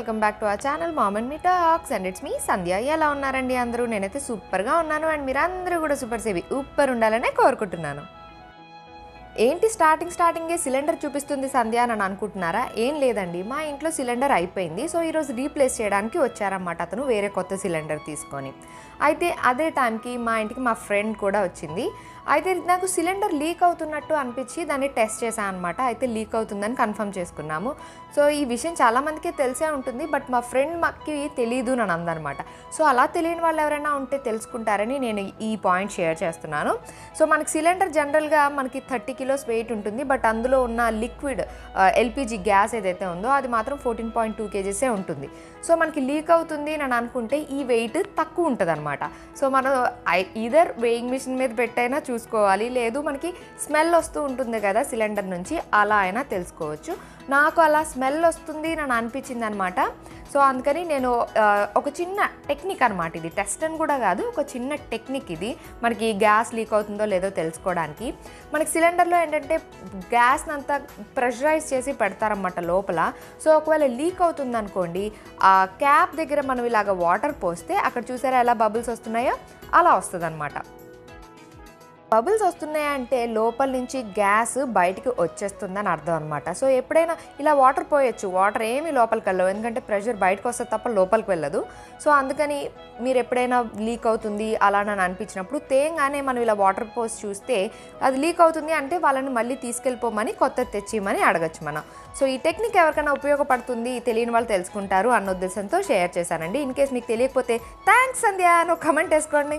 welcome back to our channel mom and me talks and it's me Sandhya ఎలా ఉన్నారండి అందరూ నేనైతే సూపర్గా ఉన్నాను అండ్ మీరు అందరూ కూడా సూపర్ సేవి సూపర్ ఉండాలనే కోరుకుంటున్నాను ఏంటి స్టార్టింగ్ స్టార్టింగే సిలిండర్ చూపిస్తుంది సంధ్య అని అనుకుంటున్నారా ఏం లేదండి మా ఇంట్లో సిలిండర్ అయిపోయింది సో ఈరోజు రీప్లేస్ చేయడానికి వచ్చారన్నమాట అతను వేరే కొత్త సిలిండర్ తీసుకొని అయితే అదే టైంకి మా ఇంటికి మా ఫ్రెండ్ కూడా వచ్చింది అయితే నాకు సిలిండర్ లీక్ అవుతున్నట్టు అనిపించి దాన్ని టెస్ట్ చేశాను అనమాట అయితే లీక్ అవుతుందని కన్ఫర్మ్ చేసుకున్నాము సో ఈ విషయం చాలామందికి తెలిసే ఉంటుంది బట్ మా ఫ్రెండ్ మాకి తెలియదు అని అందనమాట సో అలా తెలియని వాళ్ళు ఎవరైనా ఉంటే తెలుసుకుంటారని నేను ఈ పాయింట్ షేర్ చేస్తున్నాను సో మనకి సిలిండర్ జనరల్గా మనకి థర్టీ కిలోస్ వెయిట్ ఉంటుంది బట్ అందులో ఉన్న లిక్విడ్ ఎల్పిజి గ్యాస్ ఏదైతే ఉందో అది మాత్రం ఫోర్టీన్ పాయింట్ టూ కేజీసే ఉంటుంది సో మనకి లీక్ అవుతుంది అని అనుకుంటే ఈ వెయిట్ తక్కువ ఉంటుంది అనమాట సో మనం ఈధర్ వేయింగ్ మిషన్ మీద పెట్టైనా చూసుకోవాలి లేదు మనకి స్మెల్ వస్తూ ఉంటుంది కదా సిలిండర్ నుంచి అలా అయినా తెలుసుకోవచ్చు నాకు అలా స్మెల్ వస్తుంది అని అనిపించింది అనమాట సో అందుకని నేను ఆ, ఒక చిన్న టెక్నిక్ అనమాట ఇది టెస్ట్ అని కూడా కాదు ఒక చిన్న టెక్నిక్ ఇది మనకి గ్యాస్ లీక్ అవుతుందో లేదో తెలుసుకోవడానికి మనకి సిలిండర్లో ఏంటంటే గ్యాస్ అంతా ప్రెషరైజ్ చేసి పెడతారన్నమాట లోపల సో ఒకవేళ లీక్ అవుతుంది అనుకోండి ఆ క్యాప్ దగ్గర మనం ఇలాగ వాటర్ పోస్తే అక్కడ చూసారా ఎలా బబుల్స్ వస్తున్నాయో అలా వస్తుంది బబుల్స్ వస్తున్నాయంటే లోపల నుంచి గ్యాస్ బయటికి వచ్చేస్తుందని అర్థం అనమాట సో ఎప్పుడైనా ఇలా వాటర్ పోయొచ్చు వాటర్ ఏమి లోపలికి వెళ్ళవు ఎందుకంటే ప్రెషర్ బయటకు వస్తే తప్ప లోపలికి వెళ్ళదు సో అందుకని మీరు ఎప్పుడైనా లీక్ అవుతుంది అలా అని అనిపించినప్పుడు తేంగానే మనం ఇలా వాటర్ పోసి చూస్తే అది లీక్ అవుతుంది అంటే వాళ్ళని మళ్ళీ తీసుకెళ్ళిపోమని కొత్తది తెచ్చిమని అడగచ్చు మనం సో ఈ టెక్నిక్ ఎవరికైనా ఉపయోగపడుతుంది తెలియని వాళ్ళు తెలుసుకుంటారు అన్న ఉద్దేశంతో షేర్ చేశానండి ఇన్ కేస్ మీకు తెలియకపోతే థ్యాంక్స్ సంధ్య అని ఒక కమెంట్ వేసుకోండి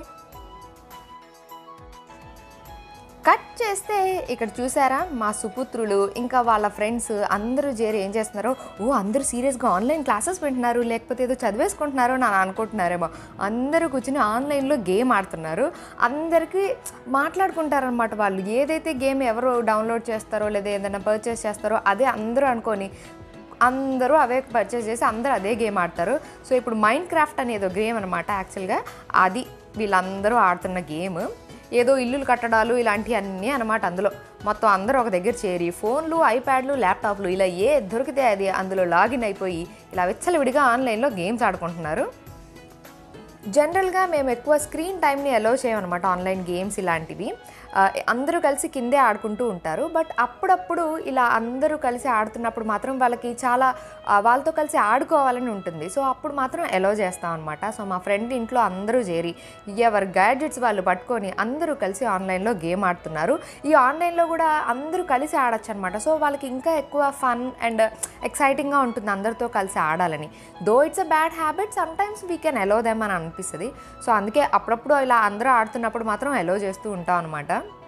కట్ చేస్తే ఇక్కడ చూసారా మా సుపుత్రులు ఇంకా వాళ్ళ ఫ్రెండ్స్ అందరూ చేరి ఏం చేస్తున్నారో ఓ అందరూ సీరియస్గా ఆన్లైన్ క్లాసెస్ వింటున్నారు లేకపోతే ఏదో చదివేసుకుంటున్నారు అని అనుకుంటున్నారేమో అందరూ కూర్చుని ఆన్లైన్లో గేమ్ ఆడుతున్నారు అందరికీ మాట్లాడుకుంటారనమాట వాళ్ళు ఏదైతే గేమ్ ఎవరు డౌన్లోడ్ చేస్తారో లేదా ఏదైనా పర్చేస్ చేస్తారో అదే అందరూ అనుకొని అందరూ అవే పర్చేస్ చేసి అందరూ అదే గేమ్ ఆడతారు సో ఇప్పుడు మైండ్ క్రాఫ్ట్ అనేది ఒక గేమ్ అనమాట యాక్చువల్గా అది వీళ్ళందరూ ఆడుతున్న గేమ్ ఏదో ఇల్లులు కట్టడాలు ఇలాంటివి అన్నీ అనమాట అందులో మొత్తం అందరూ ఒక దగ్గర చేరి ఫోన్లు ఐప్యాడ్లు ల్యాప్టాప్లు ఇలా ఏ దొరికితే అది అందులో లాగిన్ అయిపోయి ఇలా విచ్చలవిడిగా ఆన్లైన్లో గేమ్స్ ఆడుకుంటున్నారు జనరల్గా మేము ఎక్కువ స్క్రీన్ టైంని అలో చేయమన్నమాట ఆన్లైన్ గేమ్స్ ఇలాంటివి ఆ, అందరూ కలిసి కిందే ఆడుకుంటూ ఉంటారు బట్ అప్పుడప్పుడు ఇలా అందరూ కలిసి ఆడుతున్నప్పుడు మాత్రం వాళ్ళకి చాలా ఆ, వాళ్ళతో కలిసి ఆడుకోవాలని ఉంటుంది సో అప్పుడు మాత్రం ఎలో చేస్తాం అనమాట సో మా ఫ్రెండ్ ఇంట్లో అందరూ చేరి ఎవరి గ్యాడ్జెట్స్ వాళ్ళు పట్టుకొని అందరూ కలిసి ఆన్లైన్లో గేమ్ ఆడుతున్నారు ఈ ఆన్లైన్లో కూడా అందరూ కలిసి ఆడొచ్చు అనమాట సో వాళ్ళకి ఇంకా ఎక్కువ ఫన్ అండ్ ఎక్సైటింగ్గా ఉంటుంది అందరితో కలిసి ఆడాలని though it's a bad habit some times we can allow them అని అనిపిస్తుంది సో అందుకే అప్పుడప్పుడు ఇలా అందరూ ఆడుతున్నప్పుడు మాత్రం ఎలో చేస్తూ ఉంటాం అనమాట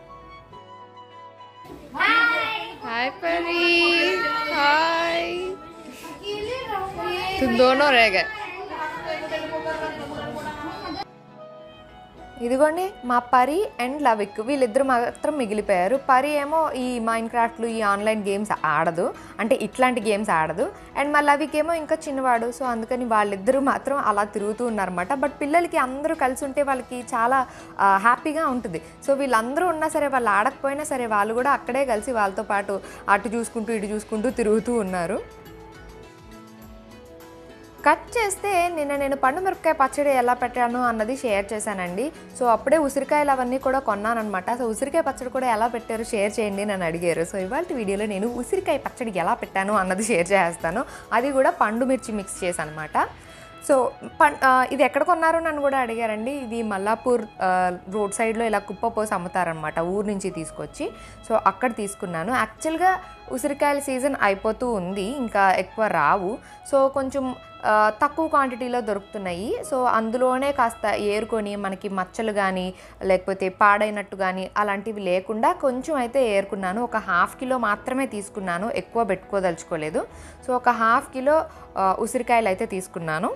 हाय परी हाय तुम दोनों रह गए ఇదిగోండి మా పరి అండ్ లవిక్ వీళ్ళిద్దరు మాత్రం మిగిలిపోయారు పరి ఏమో ఈ మైండ్ క్రాఫ్ట్లు ఈ ఆన్లైన్ గేమ్స్ ఆడదు అంటే ఇట్లాంటి గేమ్స్ ఆడదు అండ్ మా లవిక్ ఏమో ఇంకా చిన్నవాడు సో అందుకని వాళ్ళిద్దరూ మాత్రం అలా తిరుగుతూ ఉన్నారన్నమాట బట్ పిల్లలకి అందరూ కలిసి ఉంటే వాళ్ళకి చాలా ఆ, హ్యాపీగా ఉంటుంది సో వీళ్ళందరూ ఉన్నా సరే వాళ్ళు ఆడకపోయినా సరే వాళ్ళు కూడా అక్కడే కలిసి వాళ్ళతో పాటు అటు చూసుకుంటూ ఇటు చూసుకుంటూ తిరుగుతూ ఉన్నారు కట్ చేస్తే నిన్న నేను పండు మిరపకాయ పచ్చడి ఎలా పెట్టాను అన్నది షేర్ చేశానండి సో అప్పుడే ఉసిరికాయలు అవన్నీ కూడా కొన్నానమాట సో ఉసిరికాయ పచ్చడి కూడా ఎలా పెట్టారు షేర్ చేయండి నన్ను అడిగారు సో ఇవాళ వీడియోలో నేను ఉసిరికాయ పచ్చడి ఎలా పెట్టాను అన్నది షేర్ చేస్తాను అది కూడా పండు మిర్చి మిక్స్ చేశాను అనమాట సో పం ఆ, ఇది ఎక్కడ కొన్నారు నన్ను కూడా అడిగారండి ఇది మల్లాపూర్ ఆ, రోడ్ సైడ్లో ఇలా కుప్ప పోసి అమ్ముతారనమాట ఊరు నుంచి తీసుకొచ్చి సో అక్కడ తీసుకున్నాను యాక్చువల్గా ఉసిరికాయల సీజన్ అయిపోతూ ఉంది ఇంకా ఎక్కువ రావు సో కొంచెం ఆ, తక్కువ క్వాంటిటీలో దొరుకుతున్నాయి సో అందులోనే కాస్త ఏరుకొని మనకి మచ్చలు కానీ లేకపోతే పాడైనట్టు కానీ అలాంటివి లేకుండా కొంచెం అయితే ఏరుకున్నాను ఒక హాఫ్ కిలో మాత్రమే తీసుకున్నాను ఎక్కువ పెట్టుకోదలుచుకోలేదు సో ఒక హాఫ్ కిలో ఆ, ఉసిరికాయలు అయితే తీసుకున్నాను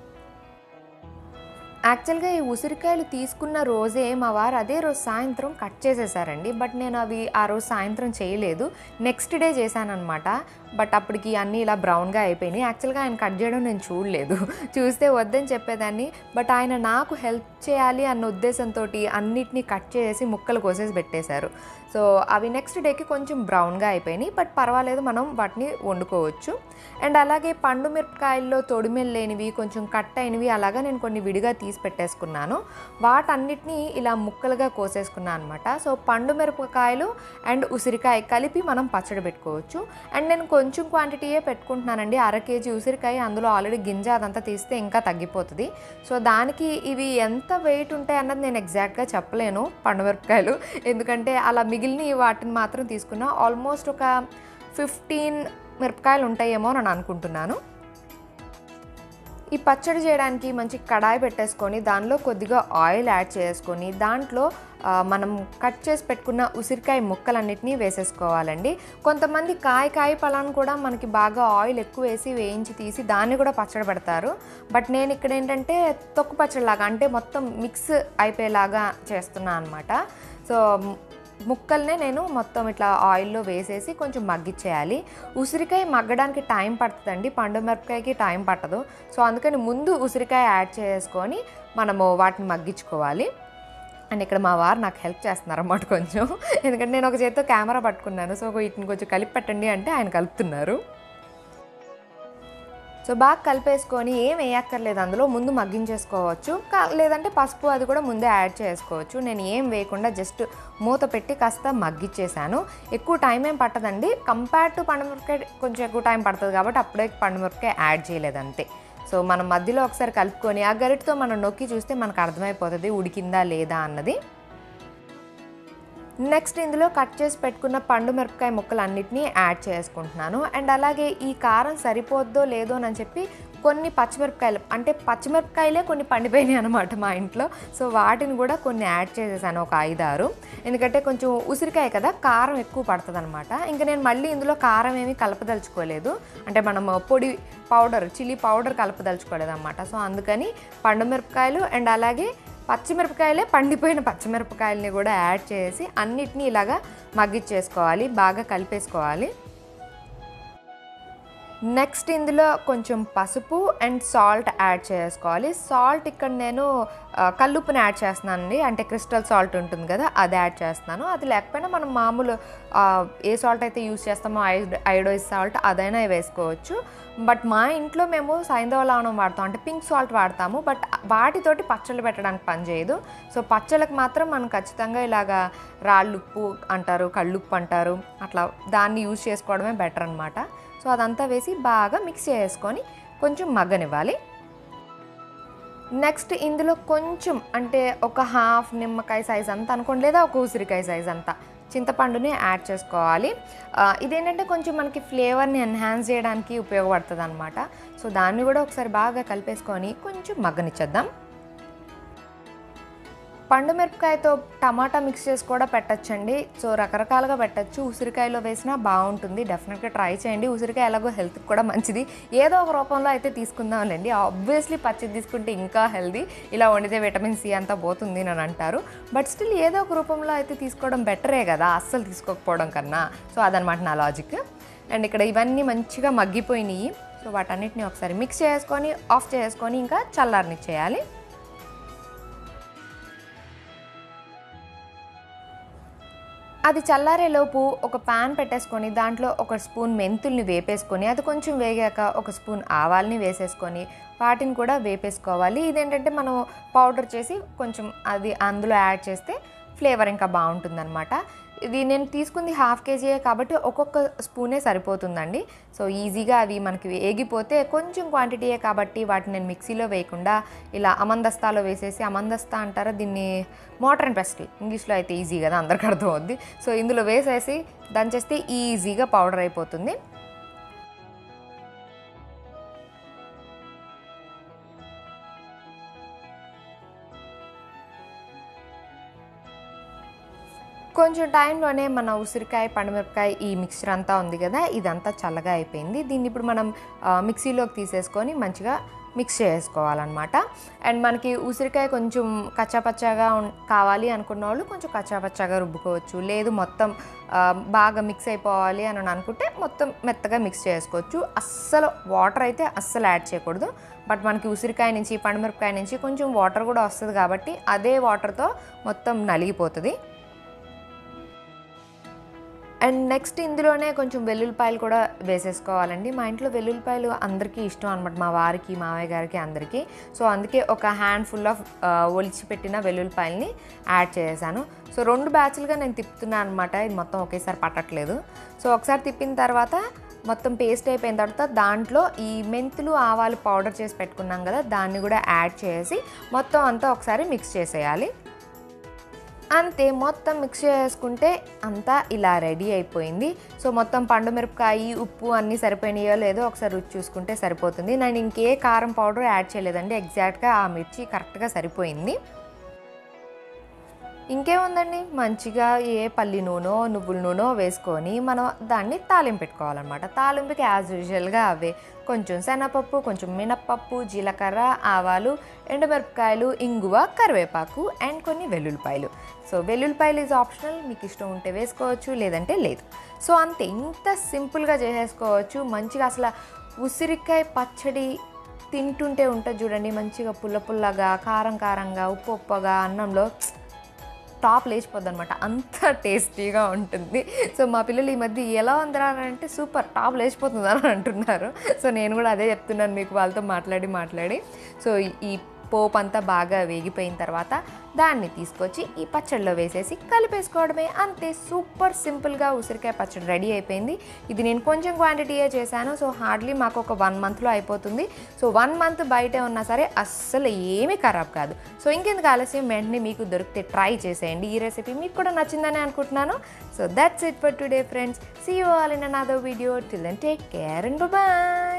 యాక్చువల్గా ఈ ఉసిరికాయలు తీసుకున్న రోజే మా వారు అదే రోజు సాయంత్రం కట్ చేసేసారండి బట్ నేను అవి ఆ రోజు సాయంత్రం చేయలేదు నెక్స్ట్ డే చేశానమాట బట్ అప్పటికి అన్నీ ఇలా బ్రౌన్గా అయిపోయినాయి యాక్చువల్గా ఆయన కట్ చేయడం నేను చూడలేదు చూస్తే వద్దని చెప్పేదాన్ని బట్ ఆయన నాకు హెల్ప్ చేయాలి అన్న ఉద్దేశంతో అన్నిటినీ కట్ చేసి ముక్కలు కోసేసి పెట్టేశారు సో అవి నెక్స్ట్ డేకి కొంచెం బ్రౌన్గా అయిపోయినాయి బట్ పర్వాలేదు మనం వాటిని వండుకోవచ్చు అండ్ అలాగే పండు మిరపకాయల్లో తొడిమెలు లేనివి కొంచెం కట్ అయినవి అలాగా నేను కొన్ని విడిగా తీసి పెట్టేసుకున్నాను వాటన్నిటిని ఇలా ముక్కలుగా కోసేసుకున్నాను అనమాట సో పండు మిరపకాయలు అండ్ ఉసిరికాయ కలిపి మనం పచ్చడి పెట్టుకోవచ్చు అండ్ నేను కొంచెం క్వాంటిటీయే పెట్టుకుంటున్నానండి అర కేజీ ఉసిరికాయ అందులో ఆల్రెడీ గింజ అదంతా తీస్తే ఇంకా తగ్గిపోతుంది సో దానికి ఇవి ఎంత వెయిట్ ఉంటాయి అన్నది నేను ఎగ్జాక్ట్గా చెప్పలేను పండు మిరపకాయలు ఎందుకంటే అలా మిగిలిన వాటిని మాత్రం తీసుకున్నా ఆల్మోస్ట్ ఒక ఫిఫ్టీన్ మిరపకాయలు ఉంటాయేమో అని అనుకుంటున్నాను ఈ పచ్చడి చేయడానికి మంచి కడాయి పెట్టేసుకొని దానిలో కొద్దిగా ఆయిల్ యాడ్ చేసుకొని దాంట్లో ఆ, మనం కట్ చేసి పెట్టుకున్న ఉసిరికాయ ముక్కలన్నిటినీ వేసేసుకోవాలండి కొంతమంది కాయ కాయ పలాన్ని కూడా మనకి బాగా ఆయిల్ ఎక్కువ వేసి వేయించి తీసి దాన్ని కూడా పచ్చడి పెడతారు బట్ నేను ఇక్కడ ఏంటంటే తొక్కు పచ్చడిలాగా అంటే మొత్తం మిక్స్ అయిపోయేలాగా చేస్తున్నాను అనమాట సో ముక్కల్నే నేను మొత్తం ఇట్లా ఆయిల్లో వేసేసి కొంచెం మగ్గిచ్చేయాలి ఉసిరికాయ మగ్గడానికి టైం పడుతుందండి పండు మిరపకాయకి టైం పట్టదు సో అందుకని ముందు ఉసిరికాయ యాడ్ చేసుకొని మనము వాటిని మగ్గించుకోవాలి అండ్ ఇక్కడ మా వారు నాకు హెల్ప్ చేస్తున్నారు అన్నమాట కొంచెం ఎందుకంటే నేను ఒక చేతితో కెమెరా పట్టుకున్నాను సో వీటిని కొంచెం కలిపి పెట్టండి అంటే ఆయన కలుపుతున్నారు సో బాగా కలిపేసుకొని ఏం వేయక్కర్లేదు అందులో ముందు మగ్గించేసుకోవచ్చు కా- లేదంటే పసుపు అది కూడా ముందే యాడ్ చేసుకోవచ్చు నేను ఏం వేయకుండా జస్ట్ మూత పెట్టి కాస్త మగ్గిచ్చేసాను ఎక్కువ టైం ఏం పట్టదండి కంపేర్ టు పండుమిరపకాయ కొంచెం ఎక్కువ టైం పడుతుంది కాబట్టి అప్పుడే పండుమిరపకాయ యాడ్ చేయలేదు అంతే సో మనం మధ్యలో ఒకసారి కలుపుకొని ఆ గరిటతో మనం నొక్కి చూస్తే మనకు అర్థమైపోతుంది ఉడికిందా లేదా అన్నది నెక్స్ట్ ఇందులో కట్ చేసి పెట్టుకున్న పండు మిరపకాయ ముక్కలు అన్నిటినీ యాడ్ చేసుకుంటున్నాను అండ్ అలాగే ఈ కారం సరిపోద్దో లేదో అని చెప్పి కొన్ని పచ్చిమిరపకాయలు అంటే పచ్చిమిరపకాయలే కొన్ని పండిపోయినాయి అనమాట మా ఇంట్లో సో వాటిని కూడా కొన్ని యాడ్ చేసేసాను ఒక ఐదారు ఎందుకంటే కొంచెం ఉసిరికాయ కదా కారం ఎక్కువ పడుతుంది అనమాట ఇంకా నేను మళ్ళీ ఇందులో కారం ఏమీ కలపదలుచుకోలేదు అంటే మనం పొడి పౌడర్ చిల్లీ పౌడర్ కలపదలుచుకోలేదు అనమాట సో అందుకని పండు మిరపకాయలు అండ్ అలాగే పచ్చిమిరపకాయలే పండిపోయిన పచ్చిమిరపకాయలని కూడా యాడ్ చేసి అన్నిటినీ ఇలాగా మగ్గిచ్చేసుకోవాలి బాగా కలిపేసుకోవాలి నెక్స్ట్ ఇందులో కొంచెం పసుపు అండ్ సాల్ట్ యాడ్ చేసుకోవాలి సాల్ట్ ఇక్కడ నేను ఆ, కల్లుప్పుని యాడ్ చేస్తున్నానండి అంటే క్రిస్టల్ సాల్ట్ ఉంటుంది కదా అది యాడ్ చేస్తున్నాను అది లేకపోయినా మనం మామూలు ఆ, ఏ సాల్ట్ అయితే యూస్ చేస్తామో ఐడ్ ఐడోయిస్ సాల్ట్ అదైనా వేసుకోవచ్చు బట్ మా ఇంట్లో మేము సైంధవ లవణం వాడతాం అంటే పింక్ సాల్ట్ వాడతాము బట్ వాటితోటి పచ్చళ్ళు పెట్టడానికి పనిచేయదు సో పచ్చళ్ళకి మాత్రం మనం ఖచ్చితంగా ఇలాగా రాళ్ళుప్పు అంటారు కళ్ళుప్పు అంటారు అట్లా దాన్ని యూజ్ చేసుకోవడమే బెటర్ అనమాట సో అదంతా వేసి బాగా మిక్స్ చేసుకొని కొంచెం మగ్గనివ్వాలి నెక్స్ట్ ఇందులో కొంచెం అంటే ఒక హాఫ్ నిమ్మకాయ సైజ్ అంతా అనుకోండి లేదా ఒక ఉసిరికాయ సైజ్ అంతా చింతపండుని యాడ్ చేసుకోవాలి ఆ, ఇదేంటంటే కొంచెం మనకి ఫ్లేవర్ని ఎన్హాన్స్ చేయడానికి ఉపయోగపడుతుంది అనమాట సో దాన్ని కూడా ఒకసారి బాగా కలిపేసుకొని కొంచెం మగ్గనిచ్చేద్దాం పండు మిరపకాయతో టమాటా మిక్స్ చేసి కూడా పెట్టచ్చండి సో రకరకాలుగా పెట్టచ్చు ఉసిరికాయలో వేసినా బాగుంటుంది డెఫినెట్గా ట్రై చేయండి ఉసిరికాయ ఎలాగో హెల్త్కి కూడా మంచిది ఏదో ఒక రూపంలో అయితే తీసుకుందాంలేండి ఆబ్వియస్లీ పచ్చిది తీసుకుంటే ఇంకా హెల్దీ ఇలా వండితే విటమిన్ సి అంతా పోతుంది అని అంటారు బట్ స్టిల్ ఏదో ఒక రూపంలో అయితే తీసుకోవడం బెటరే కదా అస్సలు తీసుకోకపోవడం కన్నా సో అదనమాట నా లాజిక్ అండ్ ఇక్కడ ఇవన్నీ మంచిగా మగ్గిపోయినాయి సో వాటన్నిటిని ఒకసారి మిక్స్ చేసుకొని ఆఫ్ చేసుకొని ఇంకా చల్లారనిచ్చేయాలి అది చల్లారేలోపు ఒక పాన్ పెట్టేసుకొని దాంట్లో ఒక స్పూన్ మెంతుల్ని వేపేసుకొని అది కొంచెం వేగాక ఒక స్పూన్ ఆవాల్ని వేసేసుకొని వాటిని కూడా వేపేసుకోవాలి ఇదేంటంటే మనం పౌడర్ చేసి కొంచెం అది అందులో యాడ్ చేస్తే ఫ్లేవర్ ఇంకా బాగుంటుందన్నమాట ఇది నేను తీసుకుంది హాఫ్ కేజీయే కాబట్టి ఒక్కొక్క స్పూనే సరిపోతుందండి సో ఈజీగా అవి మనకి వేగిపోతే కొంచెం క్వాంటిటీయే కాబట్టి వాటిని నేను మిక్సీలో వేయకుండా ఇలా అమందస్తాలో వేసేసి అమందస్తా అంటారా దీన్ని మోటర్ అండ్ పెస్టిల్ ఇంగ్లీష్లో అయితే ఈజీ కదా అందరికి అర్థం అవుద్ది సో ఇందులో వేసేసి దంచేస్తే ఈజీగా పౌడర్ అయిపోతుంది కొంచెం టైంలోనే మన ఉసిరికాయ పండుమిరపకాయ ఈ మిక్చర్ అంతా ఉంది కదా ఇదంతా చల్లగా అయిపోయింది దీన్ని ఇప్పుడు మనం ఆ, మిక్సీలోకి తీసేసుకొని మంచిగా మిక్స్ చేసుకోవాలన్నమాట అండ్ మనకి ఉసిరికాయ కొంచెం కచ్చాపచ్చాగా ఉన్- కావాలి అనుకున్న వాళ్ళు కొంచెం కచ్చాపచ్చాగా రుబ్బుకోవచ్చు లేదు మొత్తం ఆ, బాగా మిక్స్ అయిపోవాలి అని అనుకుంటే మొత్తం మెత్తగా మిక్స్ చేసుకోవచ్చు అస్సలు వాటర్ అయితే అస్సలు యాడ్ చేయకూడదు బట్ మనకి ఉసిరికాయ నుంచి పండుమిరపకాయ నుంచి కొంచెం వాటర్ కూడా వస్తుంది కాబట్టి అదే వాటర్తో మొత్తం నలిగిపోతుంది అండ్ నెక్స్ట్ ఇందులోనే కొంచెం వెల్లుల్లిపాయలు కూడా వేసేసుకోవాలండి మా ఇంట్లో వెల్లుల్లిపాయలు అందరికీ ఇష్టం అనమాట మా వారికి మావయ్య గారికి అందరికీ సో అందుకే ఒక హ్యాండ్ ఫుల్ ఆఫ్ ఒలిచి పెట్టిన వెల్లుల్లిపాయలని యాడ్ చేశాను సో రెండు బ్యాచ్లుగా నేను తిప్పుతున్నాను అనమాట ఇది మొత్తం ఒకేసారి పట్టట్లేదు సో ఒకసారి తిప్పిన తర్వాత మొత్తం పేస్ట్ అయిపోయిన తర్వాత దాంట్లో ఈ మెంతులు ఆవాలు పౌడర్ చేసి పెట్టుకున్నాం కదా దాన్ని కూడా యాడ్ చేసి మొత్తం అంతా ఒకసారి మిక్స్ చేసేయాలి అంతే మొత్తం మిక్స్ చేసుకుంటే అంతా ఇలా రెడీ అయిపోయింది సో మొత్తం పండు మిరపకాయ ఉప్పు అన్నీ సరిపోయినాయో లేదో ఒకసారి రుచి చూసుకుంటే సరిపోతుంది నేను ఇంకే కారం పౌడర్ యాడ్ చేయలేదండి ఎగ్జాక్ట్గా ఆ మిర్చి కరెక్ట్గా సరిపోయింది ఇంకేముందండి మంచిగా ఏ పల్లి నూనె నువ్వుల నూనె వేసుకొని మనం దాన్ని తాలింపు పెట్టుకోవాలన్నమాట తాలింపుకి యాజ్ యూజువల్గా అవే కొంచెం శనగపప్పు కొంచెం మినప్పప్పు జీలకర్ర ఆవాలు ఎండుమిరపకాయలు ఇంగువ కరివేపాకు అండ్ కొన్ని వెల్లుల్లిపాయలు సో వెల్లుల్లిపాయలు ఈజ్ ఆప్షనల్ మీకు ఇష్టం ఉంటే వేసుకోవచ్చు లేదంటే లేదు సో అంతే ఇంత సింపుల్గా చేసేసుకోవచ్చు మంచిగా అసలు ఉసిరికాయ పచ్చడి తింటుంటే ఉంటుంది చూడండి మంచిగా పుల్ల పుల్లగా కారం కారంగా ఉప్పు ఉప్పగా అన్నంలో టాప్ లేచిపోద్ది అనమాట అంత టేస్టీగా ఉంటుంది సో మా పిల్లలు ఈ మధ్య ఎలా ఉందిరా అని అంటే సూపర్ టాప్ లేచిపోతుంది అని అంటున్నారు సో నేను కూడా అదే చెప్తున్నాను మీకు వాళ్ళతో మాట్లాడి మాట్లాడి సో ఈ పోపు అంతా బాగా వేగిపోయిన తర్వాత దాన్ని తీసుకొచ్చి ఈ పచ్చడిలో వేసేసి కలిపేసుకోవడమే అంతే సూపర్ సింపుల్గా ఉసిరికాయ పచ్చడి రెడీ అయిపోయింది ఇది నేను కొంచెం క్వాంటిటీయే చేశాను సో హార్డ్లీ మాకు ఒక వన్ మంత్లో అయిపోతుంది సో వన్ మంత్ బయటే ఉన్నా సరే అస్సలు ఏమీ ఖరాబ్ కాదు సో ఇంకెందుకు ఆలస్యం వెంటనే మీకు దొరికితే ట్రై చేసేయండి ఈ రెసిపీ మీకు కూడా నచ్చిందని అనుకుంటున్నాను so that's it for today friends see you all in another video till then take care and bye